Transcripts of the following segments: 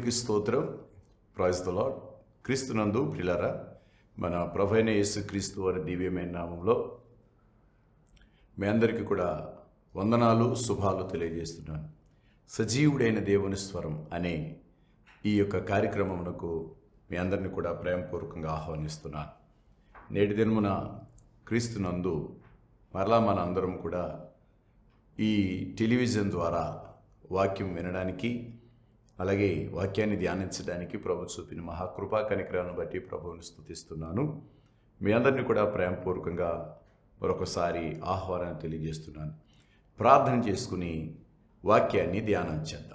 దేవునికి స్తోత్రం praise the lord క్రీస్తునందు ప్రిలరా మన ప్రభైన యేసు క్రీస్తు వారి దివ్యమైన నామంలో మీ అందరికీ కూడా వందనాలు శుభాలు తెలియజేస్తున్నాను సజీవుడైన దేవుని స్వరం అనే ఈ యొక్క కార్యక్రమమునకు మీ అందరిని కూడా ప్రేమపూర్వకంగా ఆహ్వానిస్తున్నాను నేటి దినమున క్రీస్తునందు మరలా మన అందరం కూడా ఈ టెలివిజన్ ద్వారా వాక్యం వినడానికి అలాగే వాక్యాన్ని ధ్యానించడానికి ప్రభు చూపిన మహాకృపా కనికరాలను బట్టి ప్రభువుని స్తుతిస్తున్నాను మీ అందరినీ కూడా ప్రేమపూర్వకంగా మరొకసారి ఆహ్వానాన్ని తెలియజేస్తున్నాను ప్రార్థన చేసుకుని వాక్యాన్ని ధ్యానం చేద్దాం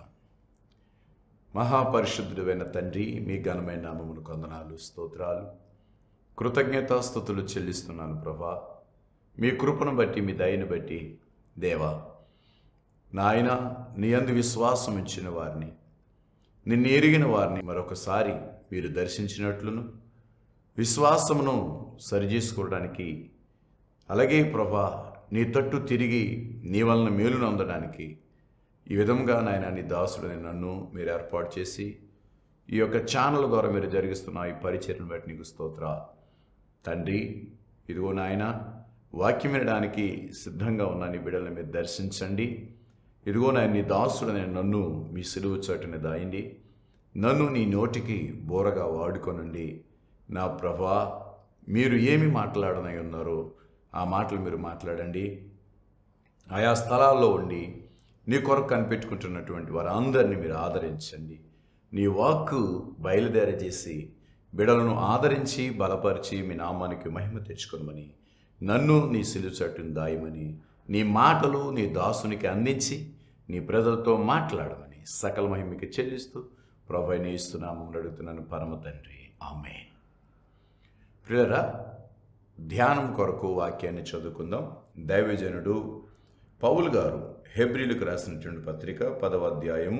మహాపరిశుద్ధుడైన తండ్రి మీ ఘనమైన నామమును కొందనాలు స్తోత్రాలు కృతజ్ఞతాస్థుతులు చెల్లిస్తున్నాను ప్రభా మీ కృపను బట్టి మీ దయను బట్టి దేవా నాయన నీ అందు విశ్వాసం ఇచ్చిన వారిని నిన్ను ఎరిగిన వారిని మరొకసారి మీరు దర్శించినట్లును విశ్వాసమును సరిచేసుకోవడానికి అలాగే ప్రభా నీ తట్టు తిరిగి నీ వలన మేలును అందడానికి ఈ విధంగా నాయన నీ దాసుడని నన్ను మీరు ఏర్పాటు చేసి ఈ యొక్క ఛానల్ ద్వారా మీరు జరిగిస్తున్న ఈ పరిచయను బట్టి నీకు స్తోత్ర తండ్రి ఇదిగో నాయన వాక్యం వినడానికి సిద్ధంగా ఉన్న నీ బిడ్డలను మీరు దర్శించండి ఇదిగో నాయన నీ దాసుడని నన్ను మీ సిలువు చోటుని దాయండి నన్ను నీ నోటికి బోరగా వాడుకొనండి నా ప్రభా మీరు ఏమి మాట్లాడనై ఉన్నారో ఆ మాటలు మీరు మాట్లాడండి ఆయా స్థలాల్లో ఉండి నీ కొరకు కనిపెట్టుకుంటున్నటువంటి వారందరినీ మీరు ఆదరించండి నీ వాక్కు బయలుదేర చేసి బిడలను ఆదరించి బలపరిచి మీ నామానికి మహిమ తెచ్చుకోమని నన్ను నీ సిలుచట్టును దాయమని నీ మాటలు నీ దాసునికి అందించి నీ ప్రజలతో మాట్లాడమని సకల మహిమకి చెల్లిస్తూ ప్రభైన ఇస్తున్నాము అడుగుతున్నాను పరమ తండ్రి ఆమె ప్రియరా ధ్యానం కొరకు వాక్యాన్ని చదువుకుందాం దైవజనుడు పౌల్ గారు హెబ్రిలకు రాసినటువంటి పత్రిక పదవ అధ్యాయము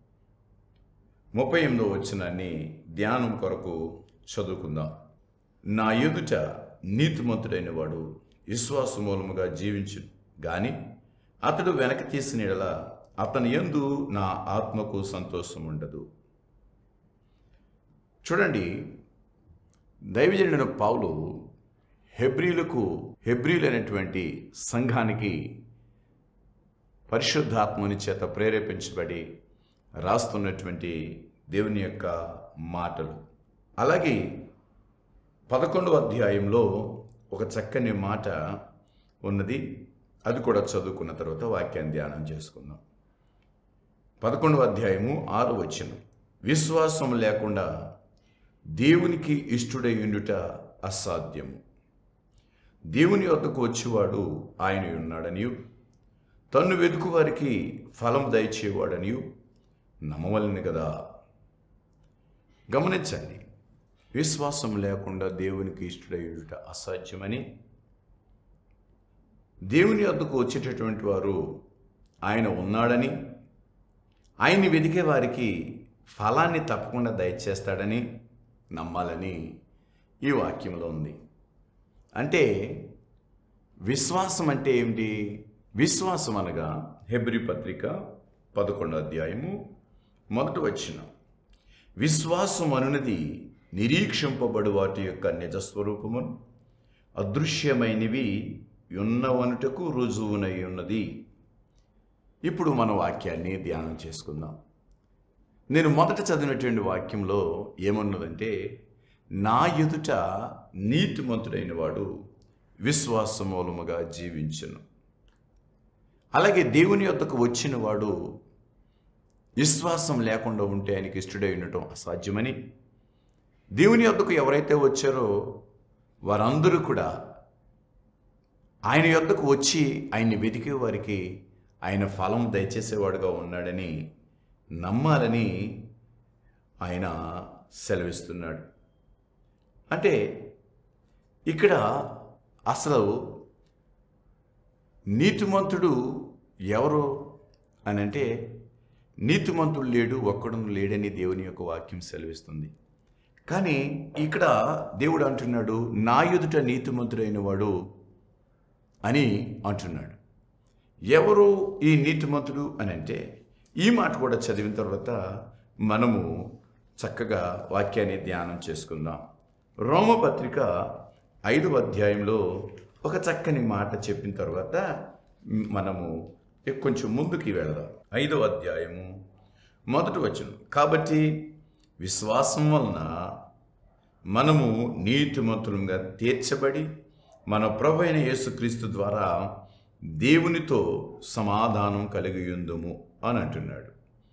ముప్పై ఎనిమిదో వచ్చినాన్ని ధ్యానం కొరకు చదువుకుందాం నా ఎదుట నీతిమంతుడైన వాడు విశ్వాస మూలముగా జీవించు గాని అతడు వెనక తీసిన యెడల అతని యందు నా ఆత్మకు సంతోషం ఉండదు చూడండి దైవజనుడైన పౌలు హెబ్రీలకు హెబ్రీలు అనేటువంటి సంఘానికి పరిశుద్ధాత్మని చేత ప్రేరేపించబడి రాస్తున్నటువంటి దేవుని యొక్క మాటలు అలాగే పదకొండవ అధ్యాయంలో ఒక చక్కని మాట ఉన్నది అది కూడా చదువుకున్న తర్వాత వాక్యాన్ని ధ్యానం చేసుకుందాం పదకొండవ అధ్యాయము ఆరు వచనం విశ్వాసం లేకుండా దేవునికి ఇష్టుడై ఉండుట అసాధ్యము దేవుని వద్దకు వచ్చేవాడు ఆయన ఉన్నాడనియు తన్ను వెతుకు వారికి ఫలం దయచేవాడనియు నమ్మవలని కదా గమనించండి విశ్వాసం లేకుండా దేవునికి ఇష్టడయ్యుట అసాధ్యమని దేవుని వద్దకు వచ్చేటటువంటి వారు ఆయన ఉన్నాడని ఆయన్ని వెతికే వారికి ఫలాన్ని తప్పకుండా దయచేస్తాడని నమ్మాలని ఈ వాక్యంలో ఉంది అంటే విశ్వాసం అంటే ఏమిటి విశ్వాసం అనగా హెబ్రి పత్రిక పదకొండో అధ్యాయము మొదటి వచ్చిన విశ్వాసం అనునది నిరీక్షింపబడు వాటి యొక్క నిజస్వరూపమును అదృశ్యమైనవి ఉన్నవనుటకు రుజువునై ఉన్నది ఇప్పుడు మన వాక్యాన్ని ధ్యానం చేసుకుందాం నేను మొదట చదివినటువంటి వాక్యంలో ఏమన్నదంటే నా ఎదుట నీతిమంతుడైన వాడు విశ్వాస మూలముగా జీవించును అలాగే దేవుని యొద్దకు వచ్చిన వాడు విశ్వాసం లేకుండా ఉంటే ఆయనకి ఇష్టడై ఉండటం అసాధ్యమని దేవుని యొద్దకు ఎవరైతే వచ్చారో వారందరూ కూడా ఆయన యొద్దకు వచ్చి ఆయన్ని వెతికే వారికి ఆయన ఫలం దయచేసేవాడుగా ఉన్నాడని నమ్మాలని ఆయన సెలవిస్తున్నాడు అంటే ఇక్కడ అసలు నీతిమంతుడు ఎవరు అని అంటే నీతిమంతుడు లేడు ఒక్కడు లేడని దేవుని యొక్క వాక్యం సెలవిస్తుంది కానీ ఇక్కడ దేవుడు అంటున్నాడు నా ఎదుట నీతిమంతుడైన వాడు అని అంటున్నాడు ఎవరు ఈ నీతిమంతుడు అని అంటే ఈ మాట కూడా చదివిన తర్వాత మనము చక్కగా వాక్యాన్ని ధ్యానం చేసుకుందాం రోమపత్రిక ఐదవ అధ్యాయంలో ఒక చక్కని మాట చెప్పిన తర్వాత మనము కొంచెం ముందుకి వెళదాం ఐదవ అధ్యాయము మొదటి వచనం కాబట్టి విశ్వాసం వలన మనము నీతిమంతులుగా తీర్చబడి మన ప్రభు అయిన యేసుక్రీస్తు ద్వారా దేవునితో సమాధానం కలిగి ఉందుము అని అంటున్నాడు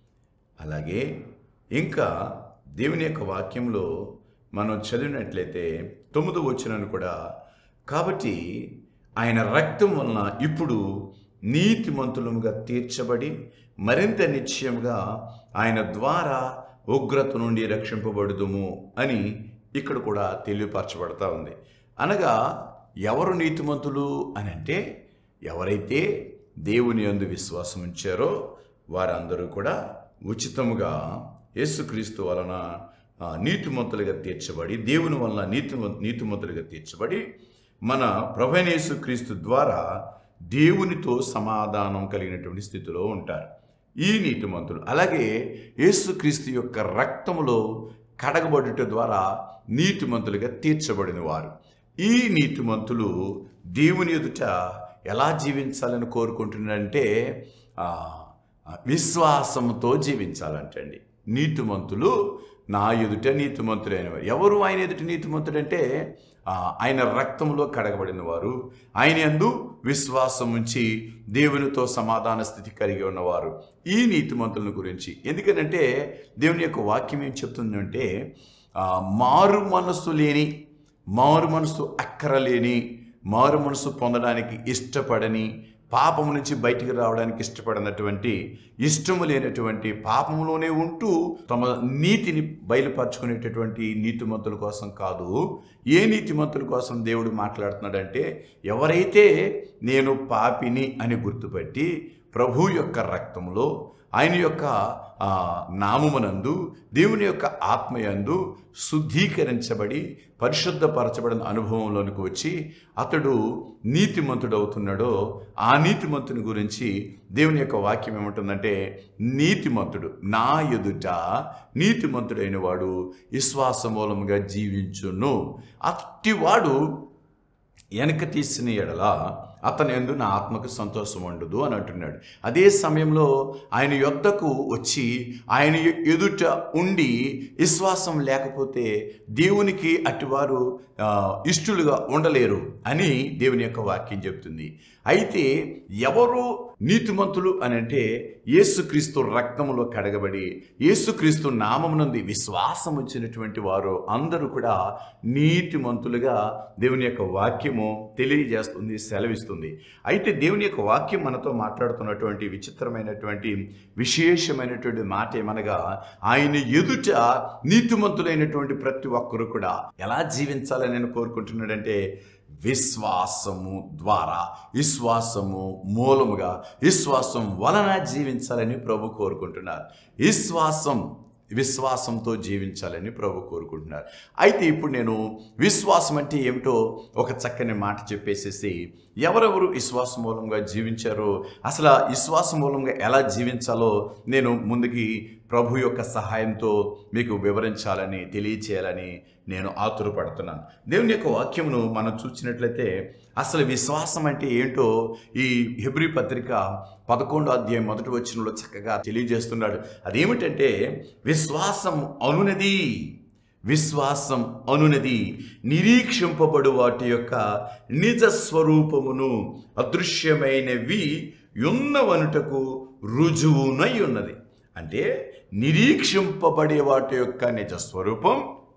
అలాగే ఇంకా దేవుని యొక్క వాక్యంలో మనం చదివినట్లయితే తొమ్మిది వచ్చినను కూడా కాబట్టి ఆయన రక్తం వలన ఇప్పుడు నీతిమంతులముగా తీర్చబడి మరింత నిశ్చయముగా ఆయన ద్వారా ఉగ్రత నుండి రక్షింపబడుదుము అని ఇక్కడ కూడా తెలియపరచబడతా ఉంది అనగా ఎవరు నీతిమంతులు అని అంటే ఎవరైతే దేవుని యందు విశ్వాసం ఉంచారో వారందరూ కూడా ఉచితముగా యేసుక్రీస్తు వలన ఆ, నీతిమంతులుగా తీర్చబడి దేవుని వలన నీతి నీతిమంతులుగా తీర్చబడి మన ప్రభైన యేసుక్రీస్తు ద్వారా దేవునితో సమాధానం కలిగినటువంటి స్థితిలో ఉంటారు ఈ నీతిమంతులు అలాగే యేసుక్రీస్తు యొక్క రక్తములో కడగబడుట ద్వారా నీతిమంతులుగా తీర్చబడిన వారు ఈ నీతిమంతులు దేవుని ఎదుట ఎలా జీవించాలని కోరుకుంటున్నారంటే ఆ, ఆ, విశ్వాసంతో జీవించాలంటండి నీతిమంతులు నా ఎదుట నీతిమంతులైన వారు ఎవరు ఆయన ఎదుట నీతిమంతుడంటే ఆ, ఆయన రక్తంలో కడగబడిన వారు ఆయన యందు విశ్వాసం ఉంచి దేవునితో సమాధాన స్థితి కలిగి ఉన్నవారు ఈ నీతిమంతుల గురించి ఎందుకనంటే దేవుని యొక్క వాక్యం ఏం చెప్తుందంటే ఆ, మారు మనస్సు లేని మారు మనసు అక్కరలేని మారు మనసు పొందడానికి ఇష్టపడని పాపము నుంచి బయటికి రావడానికి ఇష్టపడినటువంటి ఇష్టము లేనటువంటి పాపములోనే ఉంటూ తమ నీతిని బయలుపరచుకునేటటువంటి నీతిమంతుల కోసం కాదు ఏ నీతిమంతుల కోసం దేవుడు మాట్లాడుతున్నాడంటే ఎవరైతే నేను పాపిని అని గుర్తుపట్టి ప్రభు యొక్క రక్తంలో ఆయన యొక్క ఆ, నామమునందు దేవుని యొక్క ఆత్మయందు శుద్ధీకరించబడి పరిశుద్ధపరచబడిన అనుభవంలోనికి వచ్చి అతడు నీతిమంతుడు అవుతున్నాడో ఆ నీతిమంతుని గురించి దేవుని యొక్క వాక్యం ఏమంటుందంటే నీతిమంతుడు నా ఎదుట నీతిమంతుడైన వాడు విశ్వాస మూలముగా జీవించును అట్టివాడు వెనక తీసిన ఎడల అతని ఎందు నా ఆత్మకు సంతోషం ఉండదు అని అంటున్నాడు అదే సమయంలో ఆయన యొద్దకు వచ్చి ఆయన ఎదుట ఉండి విశ్వాసం లేకపోతే దేవునికి అటువారు ఆ, ఇష్టలుగా ఉండలేరు అని దేవుని యొక్క వాక్యం చెప్తుంది అయితే ఎవరు నీతిమంతులు అని అంటే యేసుక్రీస్తు రక్తములో కడగబడి యేసుక్రీస్తు నామమునందు విశ్వాసం వచ్చినటువంటి వారు అందరూ కూడా నీతిమంతులుగా దేవుని యొక్క వాక్యము తెలియజేస్తుంది సెలవిస్తుంది అయితే దేవుని యొక్క వాక్యం మనతో మాట్లాడుతున్నటువంటి విచిత్రమైనటువంటి విశేషమైనటువంటి మాట ఏమనగా ఆయన ఎదుట నీతిమంతులైనటువంటి ప్రతి ఒక్కరు కూడా ఎలా జీవించాలని నేను కోరుకుంటున్నాడంటే విశ్వాసము ద్వారా విశ్వాసము మూలముగా విశ్వాసం వలన జీవించాలని ప్రభు కోరుకుంటున్నారు విశ్వాసం విశ్వాసంతో జీవించాలని ప్రభు కోరుకుంటున్నారు అయితే ఇప్పుడు నేను విశ్వాసం అంటే ఏమిటో ఒక చక్కని మాట చెప్పేసేసి ఎవరెవరు విశ్వాస మూలంగా జీవించారో అసలు ఆ విశ్వాస మూలంగా ఎలా జీవించాలో నేను ముందుకి ప్రభు యొక్క సహాయంతో మీకు వివరించాలని తెలియచేయాలని నేను ఆతురపడుతున్నాను దేవుని యొక్క వాక్యమును మనం చూసినట్లయితే అసలు విశ్వాసం అంటే ఏంటో ఈ హెబ్రి పత్రిక పదకొండో అధ్యాయం మొదటి వచనంలో చక్కగా తెలియజేస్తున్నాడు అదేమిటంటే విశ్వాసం అనునది విశ్వాసం అనునది నిరీక్షింపబడు వాటి యొక్క నిజ స్వరూపమును అదృశ్యమైనవి ఉన్నవనుటకు రుజువునై ఉన్నది అంటే నిరీక్షింపబడే వాటి యొక్క నిజ స్వరూపం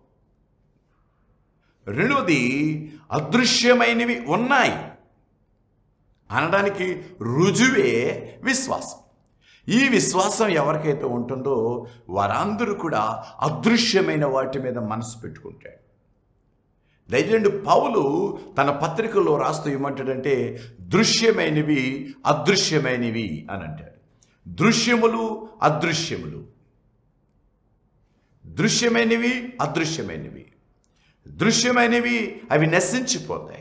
రెండవది అదృశ్యమైనవి ఉన్నాయి అనడానికి రుజువే విశ్వాసం ఈ విశ్వాసం ఎవరికైతే ఉంటుందో వారందరూ కూడా అదృశ్యమైన వాటి మీద మనసు పెట్టుకుంటాడు దయచేయండి పౌలు తన పత్రికల్లో రాస్తూ ఏమంటాడంటే దృశ్యమైనవి అదృశ్యమైనవి అని అంటాడు దృశ్యములు అదృశ్యములు దృశ్యమైనవి అదృశ్యమైనవి దృశ్యమైనవి అవి నశించిపోతాయి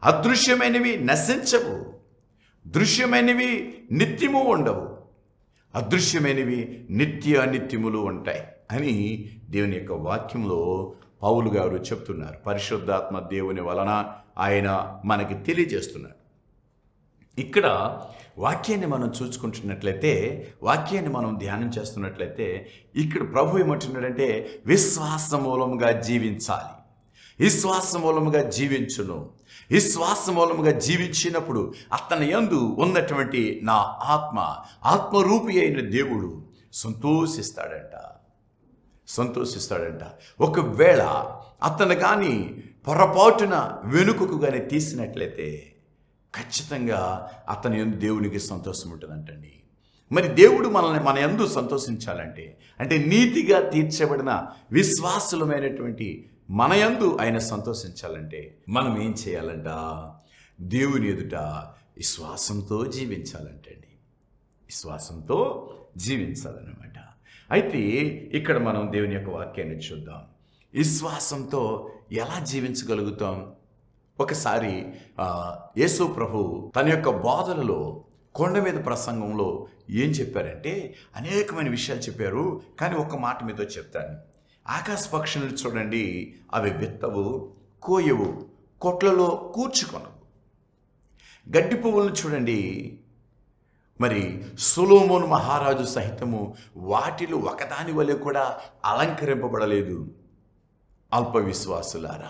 అదృశ్యమైనవి నశించవు దృశ్యమైనవి నిత్యము ఉండవు అదృశ్యమైనవి నిత్య అనిత్యములు ఉంటాయి అని దేవుని యొక్క వాక్యంలో పౌలు గారు చెప్తున్నారు పరిశుద్ధాత్మ దేవుని వలన ఆయన మనకి తెలియజేస్తున్నారు ఇక్కడ వాక్యాన్ని మనం చూసుకుంటున్నట్లయితే వాక్యాన్ని మనం ధ్యానం చేస్తున్నట్లయితే ఇక్కడ ప్రభు ఏమంటున్నాడంటే విశ్వాస మూలముగా జీవించాలి విశ్వాస మూలముగా జీవించును విశ్వాస మూలముగా జీవించినప్పుడు అతని యందు ఉన్నటువంటి నా ఆత్మ ఆత్మరూపి అయిన దేవుడు సంతోషిస్తాడంట సంతోషిస్తాడంట ఒకవేళ అతను కానీ పొరపాటున వెనుకకు కానీ తీసినట్లయితే ఖచ్చితంగా అతని యందు దేవునికి సంతోషం ఉంటుందంటండి మరి దేవుడు మనల్ని మన యందు సంతోషించాలంటే అంటే నీతిగా తీర్చబడిన విశ్వాసులమైనటువంటి మన యందు ఆయన సంతోషించాలంటే మనం ఏం చేయాలంట దేవుని ఎదుట విశ్వాసంతో జీవించాలంటండి విశ్వాసంతో జీవించాలన్నమాట అయితే ఇక్కడ మనం దేవుని యొక్క వాక్యాన్ని చూద్దాం విశ్వాసంతో ఎలా జీవించగలుగుతాం ఒకసారి ఆ, యేసు ప్రభు తన యొక్క బోధనలో కొండ మీద ప్రసంగంలో ఏం చెప్పారంటే అనేకమైన విషయాలు చెప్పారు కానీ ఒక మాట మీతో చెప్తాను ఆకాశ పక్షులను చూడండి అవి విత్తవు కోయవు కొట్లలో కూర్చుకొనవు గడ్డి పువ్వులను చూడండి మరి సులోమోను మహారాజు సహితము వాటిలో ఒకదాని వలె కూడా అలంకరింపబడలేదు అల్ప విశ్వాసులారా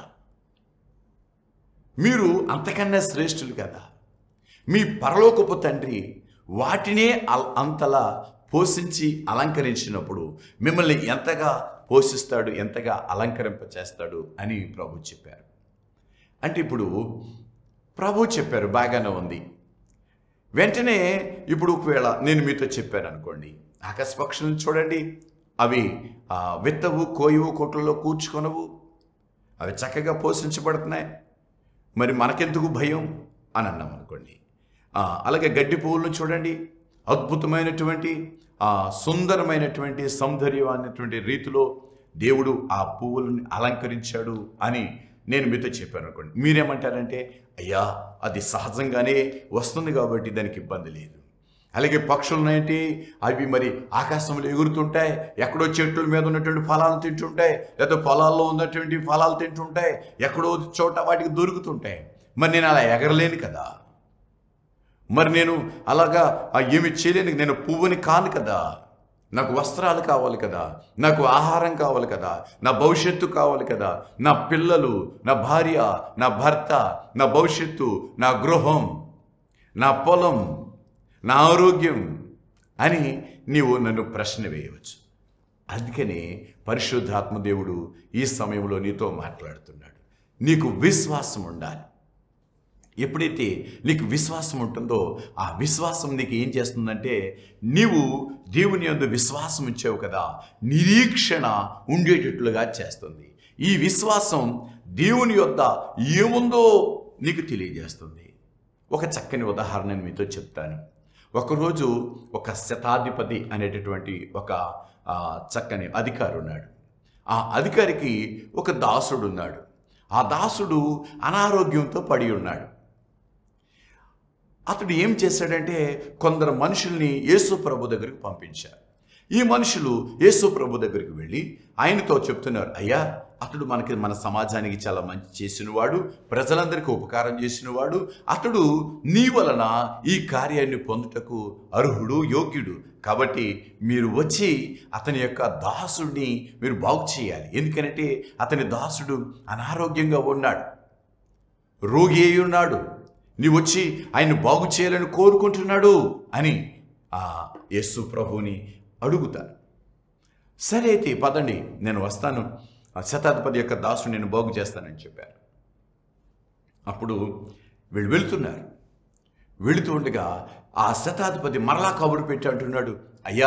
మీరు అంతకన్నా శ్రేష్ఠులు కదా మీ పరలోకపు తండ్రి వాటినే అల్- అంతలా పోషించి అలంకరించినప్పుడు మిమ్మల్ని ఎంతగా పోషిస్తాడు ఎంతగా అలంకరింప చేస్తాడు అని ప్రభు చెప్పారు అంటే ఇప్పుడు ప్రభు చెప్పారు బాగానే ఉంది వెంటనే ఇప్పుడు ఒకవేళ నేను మీతో చెప్పాను అనుకోండి ఆకాశ పక్షులను చూడండి అవి ఆ, విత్తవు కోయవు కొట్లలో కూర్చుకొనవు అవి చక్కగా పోషించబడుతున్నాయి మరి మనకెందుకు భయం అని అన్నాం అనుకోండి ఆ, అలాగే గడ్డి పువ్వులను చూడండి అద్భుతమైనటువంటి ఆ సుందరమైనటువంటి సౌందర్యమైనటువంటి రీతిలో దేవుడు ఆ పువ్వులను అలంకరించాడు అని నేను మీతో చెప్పాను అనుకోండి మీరేమంటారంటే అయ్యా అది సహజంగానే వస్తుంది కాబట్టి దానికి ఇబ్బంది లేదు అలాగే పక్షులనేంటి అవి మరి ఆకాశంలో ఎగురుతుంటాయి ఎక్కడో చెట్ల మీద ఉన్నటువంటి ఫలాలు తింటుంటాయి లేదా పొలాల్లో ఉన్నటువంటి ఫలాలు తింటుంటాయి ఎక్కడో చోట వాటికి దొరుకుతుంటాయి మరి నేను అలా ఎగరలేను కదా మరి నేను అలాగా ఆ ఏమి చేయలేను నేను పువ్వుని కాను కదా నాకు వస్త్రాలు కావాలి కదా నాకు ఆహారం కావాలి కదా నా భవిష్యత్తు కావాలి కదా నా పిల్లలు నా భార్య నా భర్త నా భవిష్యత్తు నా గృహం నా పొలం నా ఆరోగ్యం అని నీవు నన్ను ప్రశ్న వేయవచ్చు అందుకని పరిశుద్ధాత్మ దేవుడు ఈ సమయంలో నీతో మాట్లాడుతున్నాడు నీకు విశ్వాసం ఉండాలి ఎప్పుడైతే నీకు విశ్వాసం ఉంటుందో ఆ విశ్వాసం నీకు ఏం చేస్తుందంటే నీవు దేవుని యందు విశ్వాసం ఉంచావు కదా నిరీక్షణ ఉండేటట్లుగా చేస్తుంది ఈ విశ్వాసం దేవుని యొద్ద ఏముందో నీకు తెలియజేస్తుంది ఒక చక్కని ఉదాహరణ మీతో చెప్తాను ఒకరోజు ఒక శతాధిపతి అనేటటువంటి ఒక ఆ, చక్కని అధికారి ఉన్నాడు ఆ అధికారికి ఒక దాసుడు ఉన్నాడు ఆ దాసుడు అనారోగ్యంతో పడి ఉన్నాడు అతడు ఏం చేశాడంటే కొందరు మనుషుల్ని యేసు ప్రభు దగ్గరికి పంపించారు ఈ మనుషులు యేసు ప్రభు దగ్గరికి వెళ్ళి ఆయనతో చెప్తున్నారు అయ్యా అతడు మనకి మన సమాజానికి చాలా మంచి చేసినవాడు ప్రజలందరికీ ఉపకారం చేసినవాడు అతడు నీ వలన ఈ కార్యాన్ని పొందుటకు అర్హుడు యోగ్యుడు కాబట్టి మీరు వచ్చి అతని యొక్క దాసుడిని మీరు బాగు చేయాలి ఎందుకంటే అతని దాసుడు అనారోగ్యంగా ఉన్నాడు రోగి అయి ఉన్నాడు నీవు వచ్చి ఆయన బాగు చేయాలని కోరుకుంటున్నాడు అని ఆ యేసు ప్రభుని అడుగుతాను సరే అయితే పదండి నేను వస్తాను ఆ శతాధిపతి యొక్క దాసుని నేను బాగు చేస్తానని చెప్పారు అప్పుడు వీళ్ళు వెళుతున్నారు వెళుతూ ఉండగా ఆ శతాధిపతి మరలా కబురు పెట్టి అంటున్నాడు అయ్యా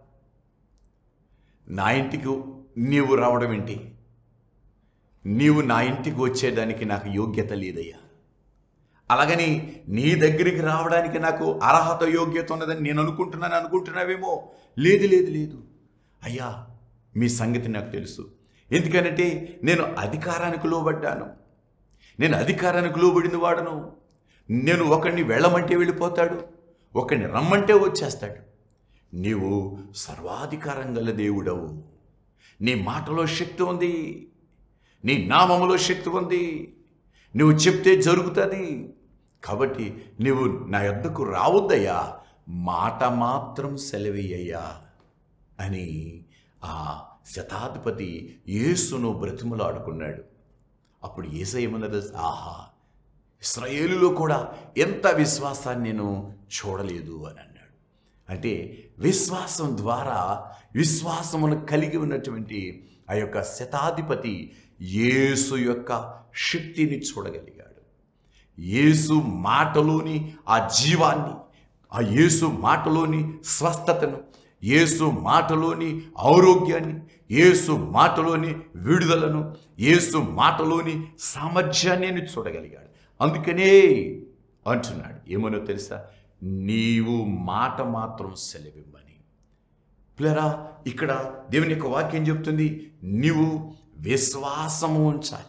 నా ఇంటికి నీవు రావడం ఏంటి నీవు నా ఇంటికి వచ్చేదానికి నాకు యోగ్యత లేదయ్యా అలాగని నీ దగ్గరికి రావడానికి నాకు అర్హత యోగ్యత ఉన్నదని నేను అనుకుంటున్నాను అనుకుంటున్నావేమో లేదు లేదు లేదు అయ్యా మీ సంగతి నాకు తెలుసు ఎందుకనంటే నేను అధికారానికి లోబడ్డాను నేను అధికారానికి లోబడిన వాడను నేను ఒకడిని వెళ్ళమంటే వెళ్ళిపోతాడు ఒకడిని రమ్మంటే వచ్చేస్తాడు నీవు సర్వాధికారం గల దేవుడవు నీ మాటలో శక్తి ఉంది నీ నామములో శక్తి ఉంది నువ్వు చెప్తే జరుగుతుంది కాబట్టి నువ్వు నా యొద్దకు రావద్దయ్యా మాట మాత్రం సెలవేయ్యా అని ఆ శతాధిపతి యేసును బ్రతిమలాడుకున్నాడు అప్పుడు ఏసయ్యమన్నది ఆహా ఇస్రాయేలులో కూడా ఎంత విశ్వాసాన్ని నేను చూడలేదు అని అన్నాడు అంటే విశ్వాసం ద్వారా విశ్వాసమును కలిగి ఉన్నటువంటి ఆ యొక్క శతాధిపతి యేసు యొక్క శక్తిని చూడగలిగాడు యేసు మాటలోని ఆ జీవాన్ని ఆ యేసు మాటలోని స్వస్థతను యేసు మాటలోని ఆరోగ్యాన్ని యేసు మాటలోని విడుదలను యేసు మాటలోని సామర్థ్యాన్ని ఆయన చూడగలిగాడు అందుకనే అంటున్నాడు ఏమనో తెలుసా నీవు మాట మాత్రం సెలవిమ్మని పిల్లరా ఇక్కడ దేవుని యొక్క వాక్యం చెప్తుంది నీవు విశ్వాసము ఉంచాలి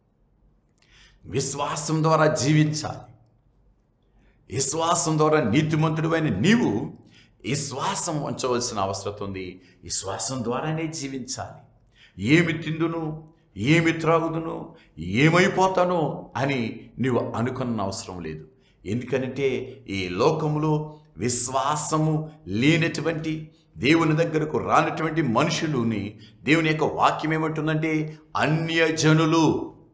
విశ్వాసం ద్వారా జీవించాలి విశ్వాసం ద్వారా నీతిమంతుడువైన నీవు విశ్వాసం ఉంచవలసిన అవసరం ఉంది విశ్వాసం ద్వారానే జీవించాలి ఏమి తిందును ఏమి త్రాగుదును ఏమైపోతానో అని నీవు అనుకున్న అవసరం లేదు ఎందుకంటే ఈ లోకంలో విశ్వాసము లేనటువంటి దేవుని దగ్గరకు రానటువంటి మనుషులుని దేవుని యొక్క వాక్యం ఏమంటుందంటే అన్యజనులు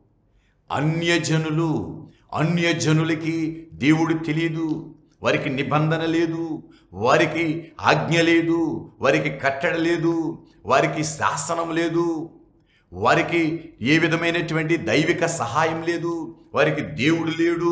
అన్యజనులు అన్యజనులకి దేవుడు తెలియదు వారికి నిబంధన లేదు వారికి ఆజ్ఞ లేదు వారికి కట్టడ లేదు వారికి శాసనం లేదు వారికి ఏ విధమైనటువంటి దైవిక సహాయం లేదు వారికి దేవుడు లేడు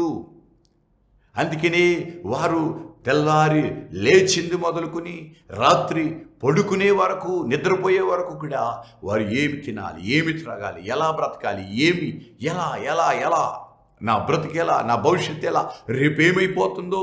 అందుకనే వారు తెల్లారి లేచింది మొదలుకొని రాత్రి పడుకునే వరకు నిద్రపోయే వరకు కూడా వారు ఏమి తినాలి ఏమి త్రాగాలి ఎలా బ్రతకాలి ఏమి ఎలా ఎలా ఎలా నా బ్రతికి ఎలా నా భవిష్యత్తు ఎలా రేపేమైపోతుందో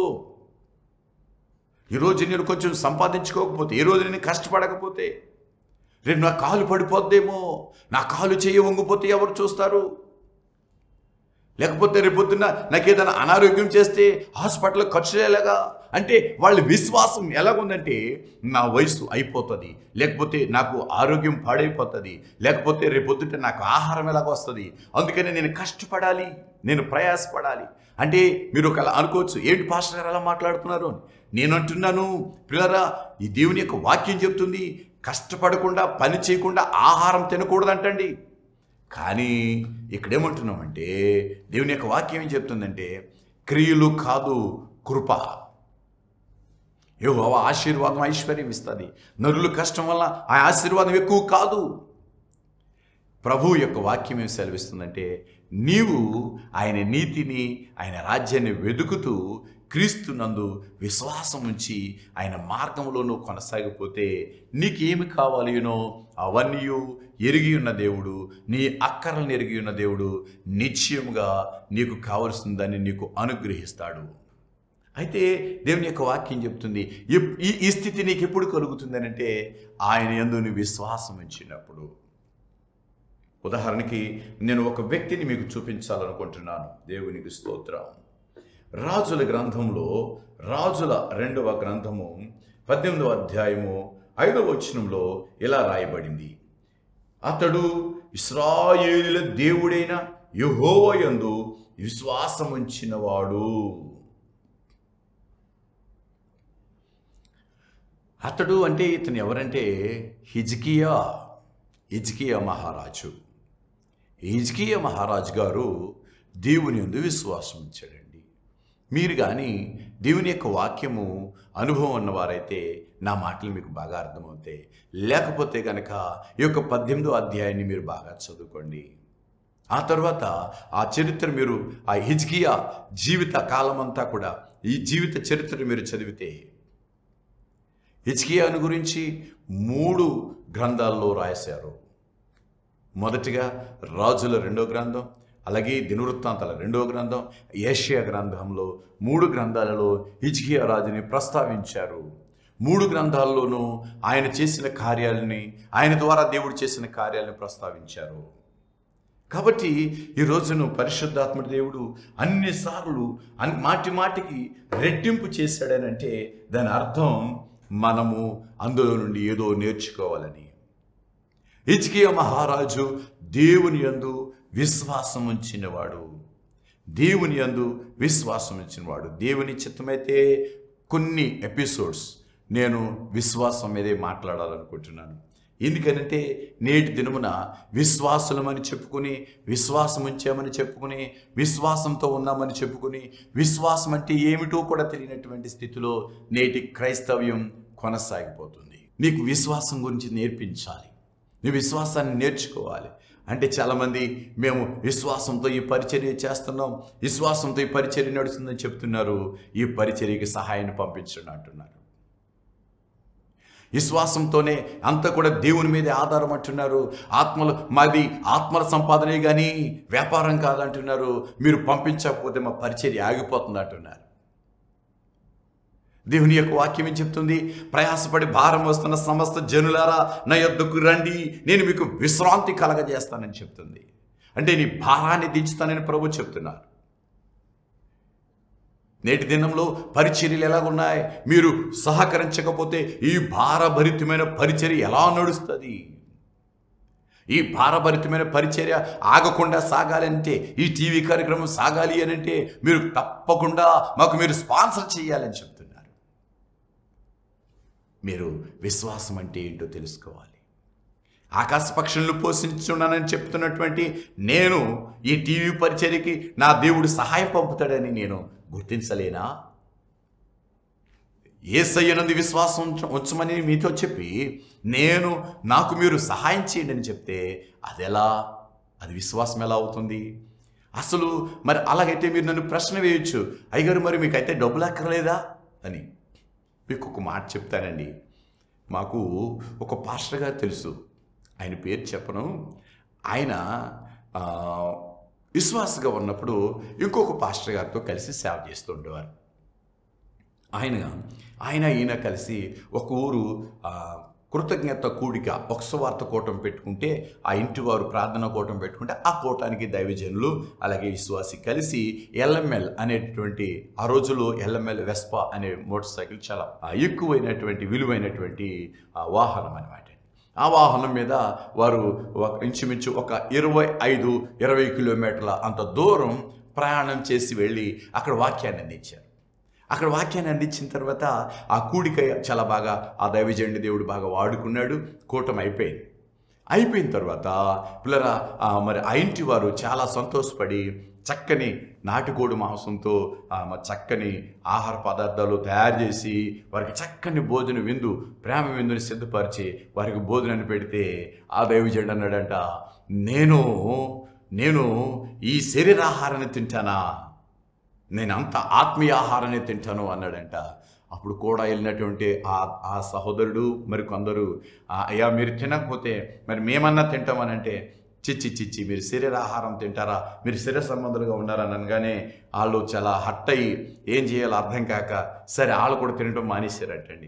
ఈరోజు నేను కొంచెం సంపాదించుకోకపోతే ఈ రోజు నేను కష్టపడకపోతే రేపు నా కాలు పడిపోద్దేమో నా కాలు చేయి వంగిపోతే ఎవరు చూస్తారు లేకపోతే రేపొద్దున నాకు ఏదైనా అనారోగ్యం చేస్తే హాస్పిటల్ ఖర్చు చేయలేగా అంటే వాళ్ళ విశ్వాసం ఎలాగుందంటే నా వయసు అయిపోతుంది లేకపోతే నాకు ఆరోగ్యం పాడైపోతుంది లేకపోతే రేపొద్దుట నాకు ఆహారం ఎలాగ వస్తుంది అందుకని నేను కష్టపడాలి నేను ప్రయాసపడాలి అంటే మీరు ఒక అనుకోవచ్చు ఏంటి పాస్టర్ గారు అలా మాట్లాడుతున్నారు అని నేను అంటున్నాను పిల్లరా ఈ దేవుని యొక్క వాక్యం చెప్తుంది కష్టపడకుండా పని చేయకుండా ఆహారం తినకూడదంటండి కానీ ఇక్కడేమంటున్నామంటే దేవుని యొక్క వాక్యం ఏం చెప్తుందంటే క్రియలు కాదు కృప యెహోవా ఆశీర్వాదం ఐశ్వర్యం ఇస్తుంది నరుల కష్టం వల్ల ఆ ఆశీర్వాదం ఎక్కువ కాదు ప్రభు యొక్క వాక్యం ఏం సెలవిస్తుందంటే నీవు ఆయన నీతిని ఆయన రాజ్యాన్ని వెతుకుతూ క్రీస్తు నందు విశ్వాసం ఉంచి ఆయన మార్గంలో నువ్వు కొనసాగిపోతే నీకేమి కావాలినో అవన్నీ ఎరిగి ఉన్న దేవుడు నీ అక్కరలను ఎరిగి ఉన్న దేవుడు నిశ్చయముగా నీకు కావలసిందని నీకు అనుగ్రహిస్తాడు అయితే దేవుని యొక్క వాక్యం చెప్తుంది ఎప్- ఈ ఈ స్థితి నీకు ఎప్పుడు కలుగుతుందని అంటే ఆయన యందు నీ విశ్వాసం ఇచ్చినప్పుడు ఉదాహరణకి నేను ఒక వ్యక్తిని మీకు చూపించాలనుకుంటున్నాను దేవునికి స్తోత్రం రాజుల గ్రంథంలో రాజుల రెండవ గ్రంథము పద్దెనిమిదవ అధ్యాయము ఐదవ వచనంలో ఇలా రాయబడింది అతడు ఇస్రాయేలుల దేవుడైన యెహోవయందు విశ్వాసముంచినవాడు అతడు అంటే ఇతను ఎవరంటే హిజ్కియా హిజ్కియా మహారాజు హిజ్కియా మహారాజు గారు దేవుని యందు విశ్వాసం ఉంచాడండి మీరు కానీ దేవుని యొక్క వాక్యము అనుభవం ఉన్నవారైతే నా మాటలు మీకు బాగా అర్థమవుతాయి లేకపోతే కనుక ఈ యొక్క పద్దెనిమిదో అధ్యాయాన్ని మీరు బాగా చదువుకోండి ఆ తర్వాత ఆ చరిత్ర మీరు ఆ హిజ్కియా జీవిత కాలం అంతా కూడా ఈ జీవిత చరిత్ర మీరు చదివితే హిజ్కియాను గురించి మూడు గ్రంథాల్లో రాశారు మొదటిగా రాజుల రెండో గ్రంథం అలాగే దినవృత్తాంతాల రెండో గ్రంథం ఏషియా గ్రంథంలో మూడు గ్రంథాలలో హిజ్కియా రాజుని ప్రస్తావించారు మూడు గ్రంథాల్లోనూ ఆయన చేసిన కార్యాలని ఆయన ద్వారా దేవుడు చేసిన కార్యాలను ప్రస్తావించారు కాబట్టి ఈ రోజును పరిశుద్ధాత్మ దేవుడు అన్నిసార్లు అన్ మాటి మాటికి రెట్టింపు చేశాడనంటే దాని అర్థం మనము అందులో నుండి ఏదో నేర్చుకోవాలని హిజ్కియా మహారాజు దేవుని యందు విశ్వాసం ఉంచినవాడు దేవుని యందు విశ్వాసం ఉంచినవాడు దేవుని చిత్తమైతే కొన్ని ఎపిసోడ్స్ నేను విశ్వాసం మీదే మాట్లాడాలనుకుంటున్నాను ఎందుకనంటే నేటి దినమున విశ్వాసులమని చెప్పుకుని విశ్వాసం ఉంచామని చెప్పుకుని విశ్వాసంతో ఉన్నామని చెప్పుకుని విశ్వాసం అంటే ఏమిటో కూడా తెలియనటువంటి స్థితిలో నేటి క్రైస్తవ్యం కొనసాగిపోతుంది నీకు విశ్వాసం గురించి నేర్పించాలి నీ విశ్వాసాన్ని నేర్చుకోవాలి అంటే చాలామంది మేము విశ్వాసంతో ఈ పరిచర్య చేస్తున్నాం విశ్వాసంతో ఈ పరిచర్య నడుస్తుందని చెప్తున్నారు ఈ పరిచర్యకి సహాయాన్ని పంపించండి అంటున్నారు విశ్వాసంతోనే అంతా కూడా దేవుని మీదే ఆధారం అంటున్నారు ఆత్మలు మాది ఆత్మల సంపాదనే కానీ వ్యాపారం కాదంటున్నారు మీరు పంపించకపోతే మా పరిచర్య ఆగిపోతుంది అంటున్నారు దేవుని యొక్క వాక్యం ఏం చెప్తుంది ప్రయాసపడి భారం వస్తున్న సమస్త జనులారా నా యొద్దకు రండి నేను మీకు విశ్రాంతి కలగజేస్తానని చెప్తుంది అంటే నీ భారాన్ని దించుతానని ప్రభు చెప్తున్నారు నేటి దినంలో పరిచర్యలు ఎలాగున్నాయి మీరు సహకరించకపోతే ఈ భారభరితమైన పరిచర్య ఎలా నడుస్తుంది ఈ భారభరితమైన పరిచర్య ఆగకుండా సాగాలంటే ఈ టీవీ కార్యక్రమం సాగాలి అని అంటే మీరు తప్పకుండా మాకు మీరు స్పాన్సర్ చేయాలని చెప్తున్నారు మీరు విశ్వాసం అంటే ఏంటో తెలుసుకోవాలి ఆకాశ పక్షులను పోషించున్నానని చెప్తున్నటువంటి నేను ఈ టీవీ పరిచర్యకి నా దేవుడు సహాయం పంపుతాడని నేను గుర్తించలేనా ఏసయ్యనంది విశ్వాసం ఉంచ- ఉంచమని మీతో చెప్పి నేను నాకు మీరు సహాయం చేయండి అని చెప్తే అది ఎలా అది విశ్వాసం ఎలా అవుతుంది అసలు మరి అలాగైతే మీరు నన్ను ప్రశ్న వేయొచ్చు అయ్యగారు మరి మీకైతే డబ్బులు అక్కర్లేదా అని మీకు ఒక మాట చెప్తానండి మాకు ఒక పాస్టర్ గారు తెలుసు ఆయన పేరు చెప్పను ఆయన ఆ, విశ్వాసగా ఉన్నప్పుడు ఇంకొక పాస్టర్ గారితో కలిసి సేవ చేస్తూ ఉండేవారు ఆయన ఆయన ఈయన కలిసి ఒక ఊరు ఆ, కృతజ్ఞత కూడిక ఒక సువార్త కూటం పెట్టుకుంటే ఆ ఇంటి వారు ప్రార్థన కూటం పెట్టుకుంటే ఆ కూటానికి దైవజనులు అలాగే విశ్వాసి కలిసి ఎల్ఎంఎల్ అనేటువంటి ఆ రోజులో ఎల్ఎంఎల్ వెస్పా అనే మోటార్ సైకిల్ చాలా ఆ, ఎక్కువైనటువంటి విలువైనటువంటి ఆ, వాహనం అనమాట ఆ వాహనం మీద వారు ఒక ఇంచుమించు ఒక ఇరవై ఐదు ఇరవై కిలోమీటర్ల అంత దూరం ప్రయాణం చేసి వెళ్ళి అక్కడ వాక్యాన్ని అందించారు అక్కడ వాక్యాన్ని అందించిన తర్వాత ఆ కూడిక చాలా బాగా ఆ దైవజండి దేవుడు బాగా వాడుకున్నాడు కూటమి అయిపోయింది అయిపోయిన తర్వాత పిల్లరా ఆ, మరి ఆ ఇంటి వారు చాలా సంతోషపడి చక్కని నాటుకోడి మాంసంతో ఆ, మరి చక్కని ఆహార పదార్థాలు తయారు చేసి వారికి చక్కని భోజన విందు ప్రేమ విందుని సిద్ధపరిచి వారికి భోజనాన్ని పెడితే ఆ దైవజండు అన్నాడంట నేను నేను ఈ శరీరాహారాన్ని తింటానా నేను అంత ఆత్మీయ ఆహారాన్ని తింటాను అన్నాడంట అప్పుడు కూడా వెళ్ళినటువంటి ఆ ఆ సహోదరుడు మరి కొందరు "ఆ, అయ్యా మీరు తినకపోతే మరి మేమన్నా తింటామని అంటే చిచ్చి చిచ్చి మీరు శరీరాహారం తింటారా మీరు శరీర సంబంధాలుగా ఉన్నారని అనగానే వాళ్ళు చాలా హట్ అయ్యి ఏం చేయాలో అర్థం కాక సరే వాళ్ళు కూడా తినడం మానేశారటండి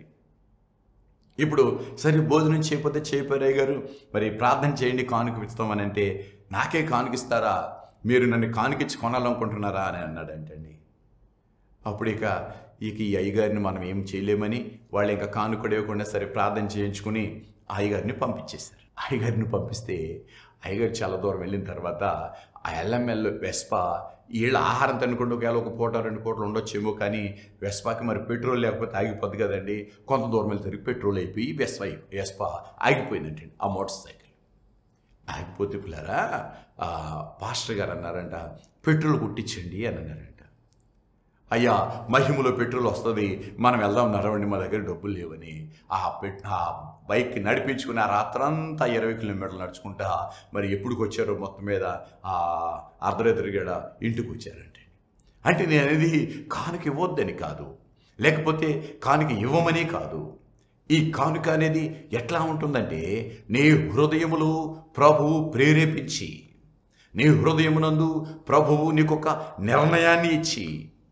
ఇప్పుడు సరే భోజనం చేయకపోతే చేయపోయారు గారు మరి ప్రార్థన చేయండి కానుక ఇస్తామని అంటే నాకే కానుకిస్తారా మీరు నన్ను కానుకిచ్చి కొనాలనుకుంటున్నారా అని అన్నాడంటండి అప్పుడు ఇక ఇక ఈ అయ్యగారిని మనం ఏం చేయలేమని వాళ్ళు ఇంకా కానుకడు ఇవ్వకుండా సరే ప్రార్థన చేయించుకుని ఆ అయ్యగారిని పంపించేశారు అయ్యగారిని పంపిస్తే అయ్యగారు చాలా దూరం వెళ్ళిన తర్వాత ఆ ఎల్ఎంఎల్ వెస్పా వీళ్ళ ఆహారం తినకుండా ఒకవేళ ఒక పూట రెండు పూటలు ఉండొచ్చేమో కానీ వెస్పాకి మరి పెట్రోల్ లేకపోతే ఆగిపోద్ది కదండి కొంత దూరం వెళ్తే పెట్రోల్ అయిపోయి వెస్పా వెస్పా ఆగిపోయిందంటండి ఆ మోటార్ సైకిల్ ఆగిపోతే పిల్లరా ఆ, పాస్టర్ గారు అన్నారంట పెట్రోల్ కొట్టించండి అని అన్నారంట అయ్యా మహిమలో పెట్రోల్ వస్తుంది మనం వెళ్దాం నడవండి మా దగ్గర డబ్బులు లేవని ఆ పెట్ ఆ బైక్ నడిపించుకుని ఆ రాత్రంతా ఇరవై కిలోమీటర్లు నడుచుకుంటా మరి ఎప్పుడుకి వచ్చారో మొత్తం మీద ఆ అర్ధరాత్రి గడ ఇంటికి వచ్చారంటే అంటే నేను అనేది కానుక ఇవ్వద్దని కాదు లేకపోతే కానుక ఇవ్వమని కాదు ఈ కానుక అనేది ఎట్లా ఉంటుందంటే నీ హృదయములో ప్రభువు ప్రేరేపించి నీ హృదయమునందు ప్రభువు నీకొక నిర్ణయాన్ని ఇచ్చి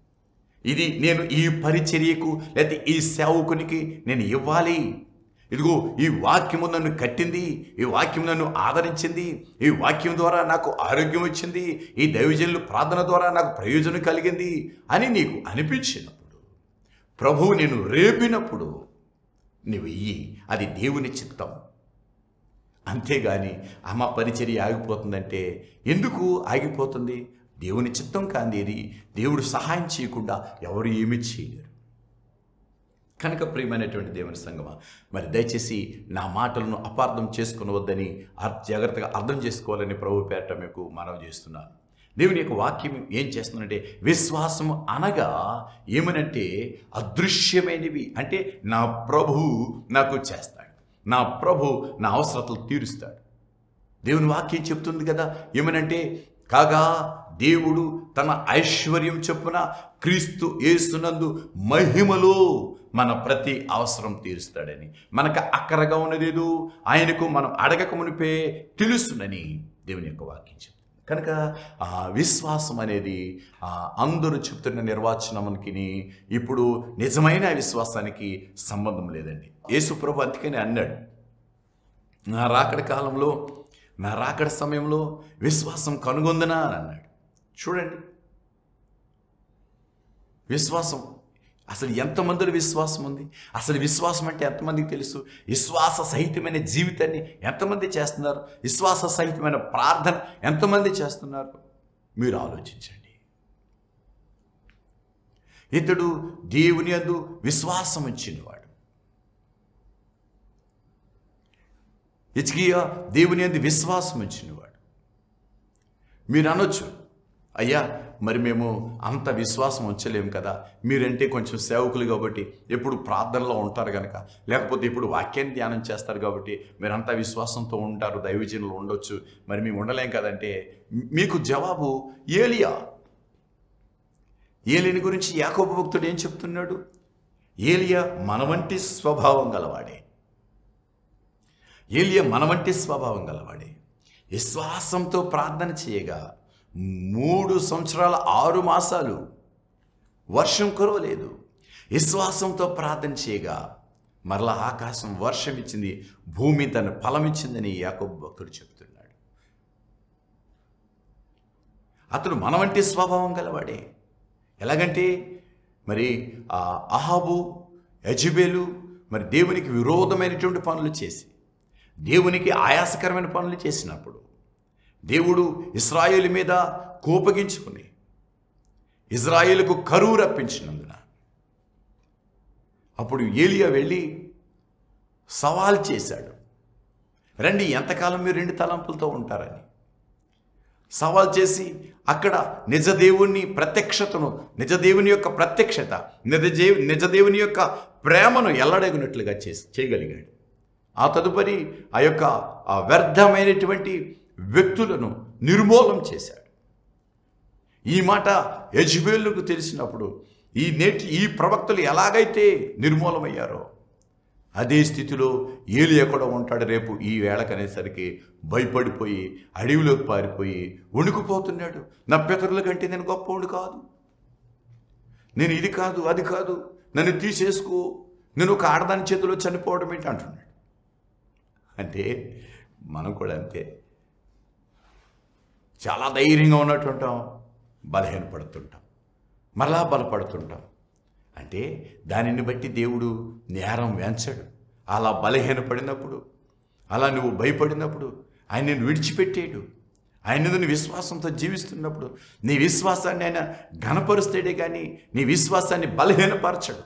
ఇది నేను ఈ పరిచర్యకు లేకపోతే ఈ సేవకునికి నేను ఇవ్వాలి ఇదిగో ఈ వాక్యము నన్ను కట్టింది ఈ వాక్యం నన్ను ఆదరించింది ఈ వాక్యం ద్వారా నాకు ఆరోగ్యం వచ్చింది ఈ దైవజనులు ప్రార్థన ద్వారా నాకు ప్రయోజనం కలిగింది అని నీకు అనిపించినప్పుడు ప్రభువు నేను రేపినప్పుడు నువ్వు ఇయ్యి అది దేవుని చిత్తం అంతేగాని అమ్మ పరిచర్య ఆగిపోతుందంటే ఎందుకు ఆగిపోతుంది దేవుని చిత్తం కాంది ఇది దేవుడు సహాయం చేయకుండా ఎవరు ఏమీ చేయలేరు కనుక ప్రియమైనటువంటి దేవుని సంగమా మరి దయచేసి నా మాటలను అపార్థం చేసుకునవద్దని అర్- జాగ్రత్తగా అర్థం చేసుకోవాలని ప్రభు పేరట మీకు మనవి చేస్తున్నాను దేవుని యొక్క వాక్యం ఏం చేస్తుందంటే విశ్వాసము అనగా ఏమనంటే అదృశ్యమైనవి అంటే నా ప్రభు నాకు చేస్తాడు నా ప్రభు నా అవసరతలు తీరుస్తాడు దేవుని వాక్యం చెప్తుంది కదా ఏమనంటే కాగా దేవుడు తన ఐశ్వర్యం చొప్పున క్రీస్తు యేసునందు మహిమలో మన ప్రతి అవసరం తీరుస్తాడని మనకు అక్కరగా ఉన్నదేదో ఆయనకు మనం అడగక మునిపే తెలుసునని దేవుని యొక్క వాక్యం చెప్తుంది కనుక ఆ విశ్వాసం అనేది ఆ అందరూ చెప్తున్న నిర్వచనానికి ఇప్పుడు నిజమైన విశ్వాసానికి సంబంధం లేదండి యేసు ప్రభు అందుకని అన్నాడు నా రాకడ కాలంలో నా రాకడ సమయంలో విశ్వాసం కనుగొందనా అని అన్నాడు చూడండి విశ్వాసం అసలు ఎంతమందిలో విశ్వాసం ఉంది అసలు విశ్వాసం అంటే ఎంతమందికి తెలుసు విశ్వాస సహితమైన జీవితాన్ని ఎంతమంది చేస్తున్నారు విశ్వాస సహితమైన ప్రార్థన ఎంతమంది చేస్తున్నారు మీరు ఆలోచించండి ఇతడు దేవుని అందు విశ్వాసం ఇచ్చినవాడు ఇచ్కియా దేవుని అందు విశ్వాసం ఇచ్చినవాడు మీరు అనొచ్చు అయ్యా మరి మేము అంత విశ్వాసం ఉంచలేము కదా మీరంటే కొంచెం సేవకులు కాబట్టి ఎప్పుడు ప్రార్థనలో ఉంటారు కనుక లేకపోతే ఇప్పుడు వాక్యాన్ని ధ్యానం చేస్తారు కాబట్టి మీరంతా విశ్వాసంతో ఉంటారు దైవజనులు ఉండొచ్చు మరి మేము ఉండలేం కదంటే మీకు జవాబు ఏలియా ఏలిని గురించి యాకోబు భక్తుడు ఏం చెప్తున్నాడు ఏలియా మన వంటి స్వభావం గలవాడే ఏలియా మన వంటి స్వభావం గలవాడే విశ్వాసంతో ప్రార్థన చేయగా మూడు సంవత్సరాల ఆరు మాసాలు వర్షం కురవలేదు విశ్వాసంతో ప్రార్థన చేయగా మరలా ఆకాశం వర్షం ఇచ్చింది భూమి తన ఫలం ఇచ్చిందని యాకోబు భక్తుడు చెప్తున్నాడు అతడు మన వంటి స్వభావం గలవాడే ఎలాగంటే మరి ఆ అహాబు యజబేలు మరి దేవునికి విరోధమైనటువంటి పనులు చేసి దేవునికి ఆయాసకరమైన పనులు చేసినప్పుడు దేవుడు ఇస్రాయేల్ మీద కోపగించుకుని ఇజ్రాయేలుకు కరువు రప్పించినందున అప్పుడు ఏలియా వెళ్ళి సవాల్ చేశాడు రండి ఎంతకాలం మీరు రెండు తలంపులతో ఉంటారని సవాల్ చేసి అక్కడ నిజదేవుని ప్రత్యక్షతను నిజదేవుని యొక్క ప్రత్యక్షత నిజదే నిజదేవుని యొక్క ప్రేమను ఎల్లడగినట్లుగా చేసి చేయగలిగాడు ఆ తదుపరి ఆ యొక్క ఆ వ్యర్థమైనటువంటి వ్యక్తులను నిర్మూలం చేశాడు ఈ మాట యజ్బేలుకు తెలిసినప్పుడు ఈ నేటి ఈ ప్రవక్తలు ఎలాగైతే నిర్మూలమయ్యారో అదే స్థితిలో ఏలియా కూడా ఉంటాడు రేపు ఈ వేళకనేసరికి భయపడిపోయి అడవిలోకి పారిపోయి వణుకుపోతున్నాడు నా పితరుల కంటే నేను గొప్పవాడు కాదు నేను ఇది కాదు అది కాదు నన్ను తీసేసుకో నేను ఒక ఆడదాని చేతిలో చనిపోవడం ఏంటి అంటున్నాడు అంటే మనం కూడా అంతే చాలా ధైర్యంగా ఉన్నట్టుంటాం బలహీనపడుతుంటాం మరలా బలపడుతుంటాం అంటే దానిని బట్టి దేవుడు నేరం వెంచడు అలా బలహీనపడినప్పుడు అలా నువ్వు భయపడినప్పుడు ఆయన నిన్ను విడిచిపెట్టాడు ఆయన నువ్వు విశ్వాసంతో జీవిస్తున్నప్పుడు నీ విశ్వాసాన్ని ఆయన ఘనపరుస్తాడే కానీ నీ విశ్వాసాన్ని బలహీనపరచడు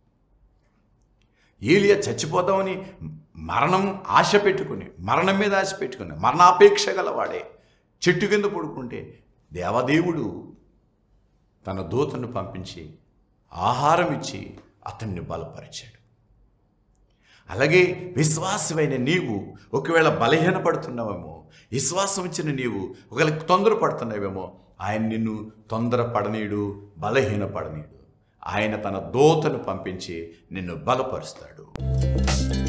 ఏలియా చచ్చిపోదామని మరణం ఆశ పెట్టుకుని మరణం మీద ఆశ పెట్టుకుని మరణాపేక్ష గలవాడే చెట్టు కింద పడుకుంటే దేవదేవుడు తన దూతను పంపించి ఆహారం ఇచ్చి అతన్ని బలపరిచాడు అలాగే విశ్వాసమైన నీవు ఒకవేళ బలహీనపడుతున్నావేమో విశ్వాసం ఇచ్చిన నీవు ఒకవేళ తొందరపడుతున్నావేమో ఆయన నిన్ను తొందరపడనీయుడు బలహీనపడనీయుడు ఆయన తన దోతను పంపించి నిన్ను బలపరుస్తాడు